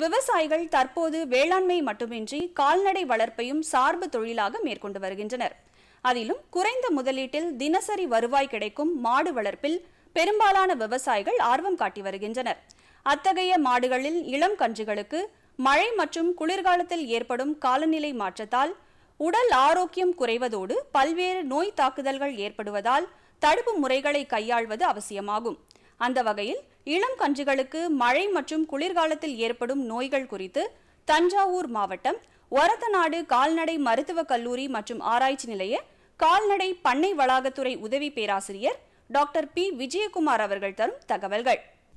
விவசாயிகள் தற்போது வேளாண்மை மட்டுமின்றி கால்நடை வளர்ப்பையும் சார்பு தொழிலாக மேற்கொண்டு வருகின்றனர் அதிலும் குறைந்த முதலீட்டில் தினசரி வருவாய் கிடைக்கும் மாடு வளர்ப்பில் பெரும்பாலான விவசாயிகள் ஆர்வம் காட்டி வருகின்றனர் அத்தகைய மாடுகளில் இளம் கன்றுகளுக்கு மழை மற்றும் குளிர்காலத்தில் ஏற்படும் காலநிலை மாற்றத்தால் உடல் ஆரோக்கியம் குறைவதோடு பல்வேறு நோய் தாக்குதல்கள் ஏற்படுவதால் தடுப்பு முறைகளை கையாள்வது அவசியமாகும் அந்த வகையில் இளம் கன்றுகளுக்கு மழை மற்றும் குளிர்காலத்தில் ஏற்படும் நோய்கள் குறித்து தஞ்சாவூர் மாவட்டம் ஒரத்தநாடு கால்நடை மருத்துவக் கல்லூரி மற்றும் ஆராய்ச்சி நிலைய கால்நடை பண்ணை வளாகத்துறை உதவி பேராசிரியர் டாக்டர் பி விஜயகுமார் அவர்கள் தரும் தகவல்கள்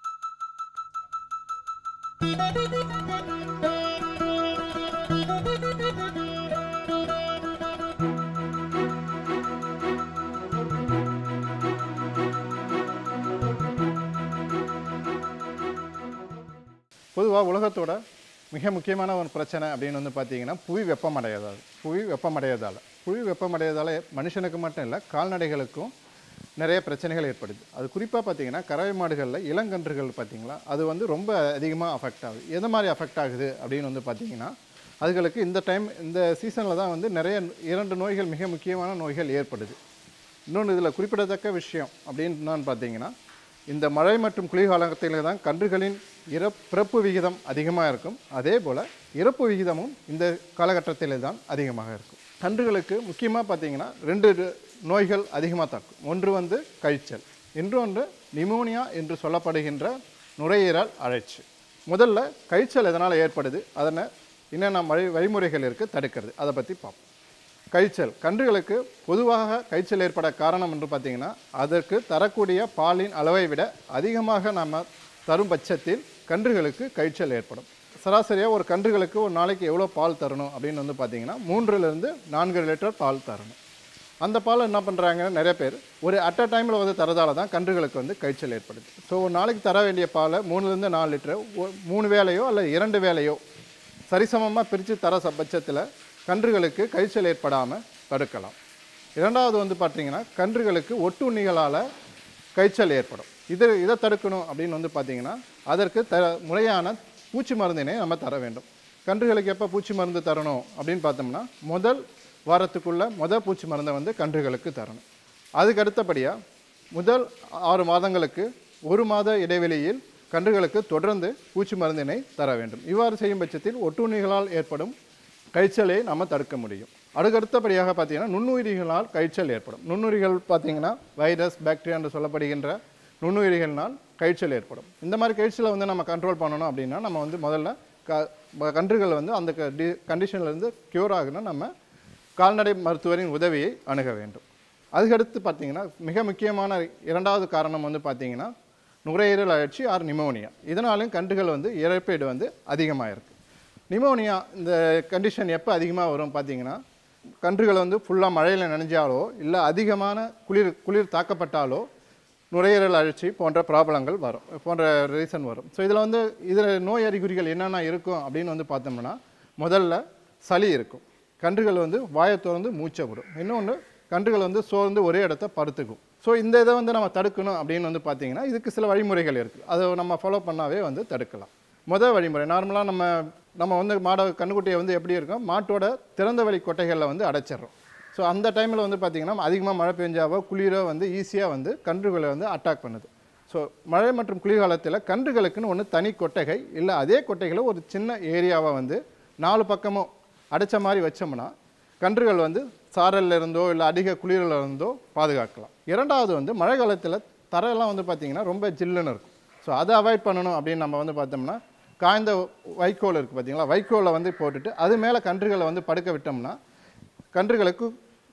பொதுவாக உலகத்தோட மிக முக்கியமான ஒரு பிரச்சனை அப்படின்னு வந்து பார்த்தீங்கன்னா புவி வெப்பமடையதால் புவி வெப்பமடையதால் புவி வெப்பமடையதால் மனுஷனுக்கு மட்டும் இல்லை கால்நடைகளுக்கும் நிறைய பிரச்சனைகள் ஏற்படுது அது குறிப்பாக பார்த்தீங்கன்னா கறவை மாடுகளில் இளங்கன்றுகள் பார்த்தீங்களா அது வந்து ரொம்ப அதிகமாக அஃபெக்ட் ஆகுது எது மாதிரி அஃபெக்ட் ஆகுது அப்படின்னு வந்து பார்த்தீங்கன்னா அதுகளுக்கு இந்த டைம் இந்த சீசனில் தான் வந்து நிறைய இரண்டு நோய்கள் மிக முக்கியமான நோய்கள் ஏற்படுது இன்னொன்று இதில் குறிப்பிடத்தக்க விஷயம் அப்படின்னு பார்த்தீங்கன்னா இந்த மழை மற்றும் குளிர்காலத்தில் தான் கன்றுகளின் இற பிறப்பு விகிதம் அதிகமாக இருக்கும் அதே போல் இறப்பு விகிதமும் இந்த காலகட்டத்தில் தான் அதிகமாக இருக்கும் கன்றுகளுக்கு முக்கியமாக பார்த்தீங்கன்னா ரெண்டு ரு- நோய்கள் அதிகமாக தாக்கும் ஒன்று வந்து கழிச்சல் இன்னொன்று நிமோனியா என்று சொல்லப்படுகின்ற நுரையீரல் அழற்சி முதல்ல கழிச்சல் எதனால் ஏற்படுது அதனை என்னென்ன வழி வழிமுறைகள் இருக்குது தடுக்கிறது அதை பற்றி பார்ப்போம் கழிச்சல் கன்றுகளுக்கு பொதுவாக கழிச்சல் ஏற்பட காரணம் என்று பார்த்தீங்கன்னா அதற்கு தரக்கூடிய பாலின் அளவை விட அதிகமாக நம்ம தரும் பட்சத்தில் கன்றுகளுக்கு கழிச்சல் ஏற்படும் சராசரியாக ஒரு கன்றுகளுக்கு ஒரு நாளைக்கு எவ்வளோ பால் தரணும் அப்படின்னு வந்து பார்த்தீங்கன்னா மூன்றுலேருந்து நான்கு லிட்டர் பால் தரணும் அந்த பால் என்ன பண்ணுறாங்க நிறைய பேர் ஒரு அட் அ டைமில் வந்து தரதால தான் கன்றுகளுக்கு வந்து கழிச்சல் ஏற்படுது ஸோ ஒரு நாளைக்கு தர வேண்டிய பாலை மூணுலேருந்து நாலு லிட்டர் மூணு வேலையோ அல்லது இரண்டு வேலையோ சரிசமமாக பிரித்து தர ச- பட்சத்தில் கன்றுகளுக்கு கழிச்சல் ஏற்படாமல் தடுக்கலாம் இரண்டாவது வந்து பார்த்தீங்கன்னா கன்றுகளுக்கு ஒட்டுண்ணிகளால் கழிச்சல் ஏற்படும் இது இதை தடுக்கணும் அப்படின்னு வந்து பார்த்தீங்கன்னா அதற்கு த முறையான பூச்சி மருந்தினை நம்ம தர வேண்டும் கன்றுகளுக்கு எப்போ பூச்சி மருந்து தரணும் அப்படின்னு பார்த்தோம்னா முதல் வாரத்துக்குள்ள முதல் பூச்சி மருந்தை வந்து கன்றுகளுக்கு தரணும் அதுக்கு அடுத்தபடியாக முதல் ஆறு மாதங்களுக்கு ஒரு மாத இடைவெளியில் கன்றுகளுக்கு தொடர்ந்து பூச்சி மருந்தினை தர வேண்டும் இவ்வாறு செய்யும் பட்சத்தில் ஒட்டுண்ணிகளால் ஏற்படும் கழிச்சலை நம்ம தடுக்க முடியும் அதுக்கடுத்தபடியாக பார்த்தீங்கன்னா நுண்ணுயிரிகளால் கழிச்சல் ஏற்படும் நுண்ணுயிரிகள் பார்த்தீங்கன்னா வைரஸ் பாக்டீரியா என்று சொல்லப்படுகின்ற நுண்ணுயிரிகள்னால் கழிச்சல் ஏற்படும் இந்த மாதிரி கழிச்சலை வந்து நம்ம கண்ட்ரோல் பண்ணணும் அப்படின்னா நம்ம வந்து முதல்ல க ப- கன்றுகள் வந்து அந்த கண்டிஷன்லேருந்து க்யூர் ஆகணும் நம்ம கால்நடை மருத்துவரின் உதவியை அணுக வேண்டும் அதுக்கடுத்து பார்த்தீங்கன்னா மிக முக்கியமான இரண்டாவது காரணம் வந்து பார்த்தீங்கன்னா நுரையீரல் அழற்சி ஆர் நிமோனியா இதனாலும் கன்றுகள் வந்து இறப்பீடு வந்து அதிகமாக இருக்குது நிமோனியா இந்த கண்டிஷன் எப்போ அதிகமாக வரும் பார்த்தீங்கன்னா கன்றுகள் வந்து ஃபுல்லாக மழையில் நனைஞ்சாலோ இல்லை அதிகமான குளிர் குளிர் தாக்கப்பட்டாலோ நுரையீரல் அழற்சி போன்ற ப்ராப்ளங்கள் வரும் போன்ற ரீசன் வரும் ஸோ இதில் வந்து இதில் நோய் அறிகுறிகள் என்னென்ன இருக்கும் அப்படின்னு வந்து பார்த்தோம்னா முதல்ல சளி இருக்கும் கன்றுகள் வந்து வாயை திறந்து மூச்சை விடும் இன்னொன்று கன்றுகள் வந்து சோர்ந்து ஒரே இடத்த படுத்துக்கும் ஸோ இந்த இதை வந்து நம்ம தடுக்கணும் அப்படின்னு வந்து பார்த்தீங்கன்னா இதுக்கு சில வழிமுறைகள் இருக்குது அதை நம்ம ஃபாலோ பண்ணாவே வந்து தடுக்கலாம் முதல் வழிமுறை நார்மலாக நம்ம நம்ம வந்து மாட கண்ணுக்குட்டியை வந்து எப்படி இருக்கும் மாட்டோட திறந்த வழி கொட்டைகளில் வந்து அடைச்சிடுறோம் ஸோ அந்த டைமில் வந்து பார்த்திங்கன்னா அதிகமாக மழை பெஞ்சாவோ குளிரோ வந்து ஈஸியாக வந்து கன்றுகளை வந்து அட்டாக் பண்ணுது ஸோ மழை மற்றும் குளிர்காலத்தில் கன்றுகளுக்குன்னு ஒன்று தனி கொட்டகை இல்லை அதே கொட்டைகளை ஒரு சின்ன ஏரியாவை வந்து நாலு பக்கமும் அடைச்ச மாதிரி வச்சோம்னா கன்றுகள் வந்து சாரல்ல இருந்தோ இல்லை அதிக குளிரில் இருந்தோ பாதுகாக்கலாம் இரண்டாவது வந்து மழை காலத்தில் தரையெல்லாம் வந்து பார்த்திங்கன்னா ரொம்ப ஜில்லுன்னு இருக்கும் ஸோ அதை அவாய்ட் பண்ணணும் அப்படின்னு நம்ம வந்து பார்த்தோம்னா காய்ந்த வைக்கோல் இருக்குது பார்த்தீங்களா வைக்கோலை வந்து போட்டுட்டு அது மேலே கன்றுகளை வந்து படுக்க விட்டோம்னா கன்றுகளுக்கு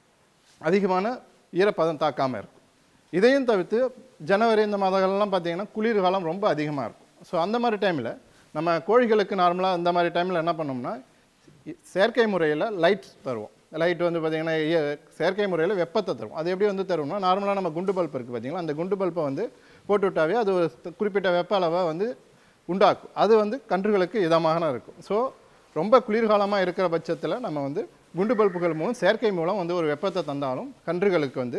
அதிகமான ஈரப்பதம் தாக்காமல் இருக்கும் இதையும் தவிர்த்து ஜனவரி இந்த மாதங்கள்லாம் பார்த்தீங்கன்னா குளிர் காலம் ரொம்ப அதிகமாக இருக்கும் ஸோ அந்த மாதிரி டைமில் நம்ம கோழிகளுக்கு நார்மலாக இந்த மாதிரி டைமில் என்ன பண்ணோம்னா இ- செயற்கை முறையில் லைட் தருவோம் லைட் வந்து பார்த்திங்கன்னா இய- செயற்கை முறையில் வெப்பத்தை தரும் அது எப்படி வந்து தருவோம்னா நார்மலாக நம்ம குண்டு பல்ப் இருக்குது பார்த்தீங்களா அந்த குண்டு பல்பை வந்து போட்டு விட்டாவே அது ஒரு த- குறிப்பிட்ட வெப்ப அளவை வந்து உண்டாக்கும் அது வந்து கன்றுகளுக்கு இதமாக இருக்கும் ஸோ ரொம்ப குளிர்காலமாக இருக்கிற பட்சத்தில் நம்ம வந்து குண்டு பல்புகள் மூலம் செயற்கை மூலம் வந்து ஒரு வெப்பத்தை தந்தாலும் கன்றுகளுக்கு வந்து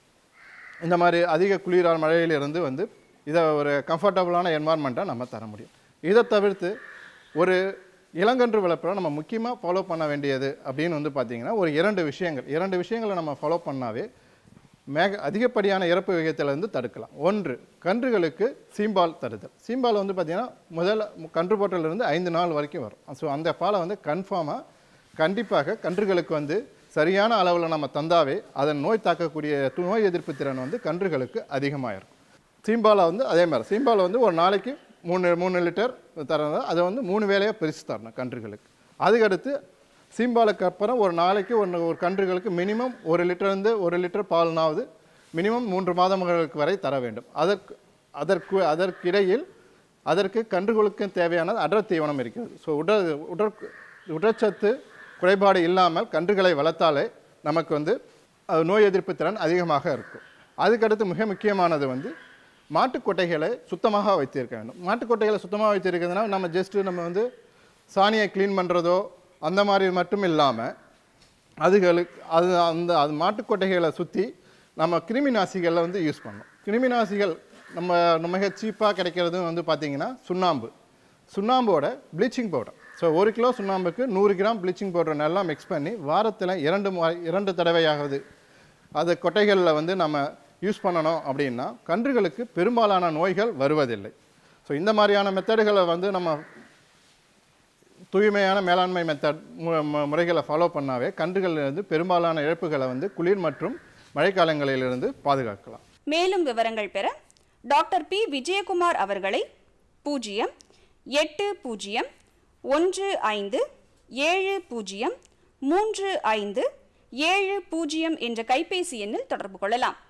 இந்த மாதிரி அதிக குளிரால் மழையிலிருந்து வந்து இதை ஒரு கம்ஃபர்டபுளான என்வாரன்மெண்ட்டாக நம்ம தர முடியும் இதை தவிர்த்து ஒரு இளங்கன்று வளர்ப்பில் நம்ம முக்கியமாக ஃபாலோ பண்ண வேண்டியது அப்படின்னு வந்து பார்த்தீங்கன்னா ஒரு இரண்டு விஷயங்கள் இரண்டு விஷயங்களை நம்ம ஃபாலோ பண்ணாவே மேக அதிகப்படியான இறப்பு விகிதத்திலிருந்து தடுக்கலாம் ஒன்று கன்றுகளுக்கு சீம்பால் தருதல் சீம்பால் வந்து பார்த்தீங்கன்னா முதல்ல கன்று போட்டலிருந்து ஐந்து நாள் வரைக்கும் வரும் ஸோ அந்த பாலை வந்து கன்ஃபார்மாக கண்டிப்பாக கன்றுகளுக்கு வந்து சரியான அளவில் நம்ம தந்தாவே அதன் நோய் தாக்கக்கூடிய து- நோய் எதிர்ப்பு திறன் வந்து கன்றுகளுக்கு அதிகமாக இருக்கும் சீம்பாலை வந்து அதே மாதிரி சீம்பாலை வந்து ஒரு நாளைக்கு மூணு மூணு லிட்டர் தரணும் அதை வந்து மூணு வேலையாக பிரித்து தரணும் கன்றுகளுக்கு அதுக்கடுத்து சீம்பாலுக்கு அப்புறம் ஒரு நாளைக்கு ஒன்று ஒரு கன்றுகளுக்கு மினிமம் ஒரு லிட்டர்லேருந்து ஒரு லிட்டர் பால்னாவது மினிமம் மூன்று மாதங்களுக்கு வரை தர வேண்டும் அதற்கு அதற்கு அதற்கிடையில் அதற்கு கன்றுகளுக்கு தேவையான அடர் தீவனம் இருக்கிறது ஸோ உடல் உடற் உடற்சத்து குறைபாடு இல்லாமல் கன்றுகளை வளர்த்தாலே நமக்கு வந்து அது நோய் எதிர்ப்பு திறன் அதிகமாக இருக்கும் அதுக்கடுத்து மிக முக்கியமானது வந்து மாட்டுக்கொட்டைகளை சுத்தமாக வைத்திருக்க வேண்டும் மாட்டுக்கொட்டைகளை சுத்தமாக வைத்திருக்கிறதுனா நம்ம ஜஸ்ட்டு நம்ம வந்து சாணியை க்ளீன் பண்ணுறதோ அந்த மாதிரி மட்டும் இல்லாமல் அதுகளுக்கு அது அந்த அது மாட்டுக்கொட்டைகளை சுற்றி நம்ம கிருமி நாசிகளை வந்து யூஸ் பண்ணணும் கிருமி நாசிகள் நம்ம நம்ம சீப்பாக கிடைக்கிறதும் வந்து பார்த்திங்கன்னா சுண்ணாம்பு சுண்ணாம்போட ப்ளீச்சிங் பவுடர் ஸோ ஒரு கிலோ சுண்ணாம்புக்கு நூறு கிராம் ப்ளீச்சிங் பவுடர் நல்லா மிக்ஸ் பண்ணி வாரத்தில் இரண்டு முறை இரண்டு தடவையாவது அது கொட்டைகளில் வந்து நம்ம யூஸ் பண்ணணும் அப்படின்னா கன்றுகளுக்கு பெரும்பாலான நோய்கள் வருவதில்லை ஸோ இந்த மாதிரியான மெத்தடுகளை வந்து நம்ம தூய்மையான மேலாண்மை மெத்தட் முறைகளை ஃபாலோ பண்ணாவே கன்றுகளிலிருந்து பெரும்பாலான இழப்புகளை வந்து குளிர் மற்றும் மழைக்காலங்களிலிருந்து பாதுகாக்கலாம் மேலும் விவரங்கள் பெற டாக்டர் பி விஜயகுமார் அவர்களை பூஜ்ஜியம் எட்டு பூஜ்ஜியம் ஒன்று ஐந்து ஏழு பூஜ்ஜியம் மூன்று ஐந்து ஏழு பூஜ்ஜியம் என்ற கைபேசி எண்ணில் தொடர்பு கொள்ளலாம்